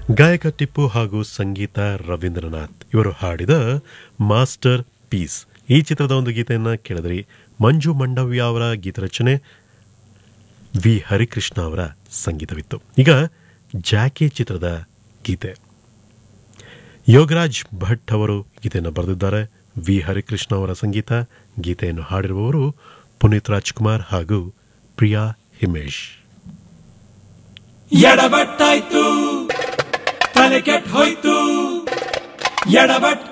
ಗಾಯಕ ಟಿಪ್ಪು ಹಾಗೂ ಸಂಗೀತ ರವೀಂದ್ರನಾಥ್ ಇವರು ಹಾಡಿದ ಮಾಸ್ಟರ್ ಪೀಸ್ ಈ ಚಿತ್ರದ ಒಂದು ಗೀತೆಯನ್ನು ಕೇಳಿದ್ರಿ ಮಂಜು ಮಂಡವ್ಯ ಅವರ ಗೀತರಚನೆ ವಿ ಹರಿಕೃಷ್ಣ ಅವರ ಸಂಗೀತವಿತ್ತು ಈಗ ಜಾಕಿ ಚಿತ್ರದ ಗೀತೆ ಯೋಗರಾಜ್ ಭಟ್ ಅವರು ಗೀತೆಯನ್ನು ಬರೆದಿದ್ದಾರೆ ವಿ ಹರಿಕೃಷ್ಣ ಅವರ ಸಂಗೀತ ಗೀತೆಯನ್ನು ಹಾಡಿರುವವರು ಪುನೀತ್ ರಾಜ್ಕುಮಾರ್ ಹಾಗೂ ಪ್ರಿಯಾ ಹಿಮೇಶ್ ಎಡಬಟ್ಟಾಯ್ತು ತಲೆ ಕೆಟ್ಟ ಹೋಯ್ತು ಎಡಬಟ್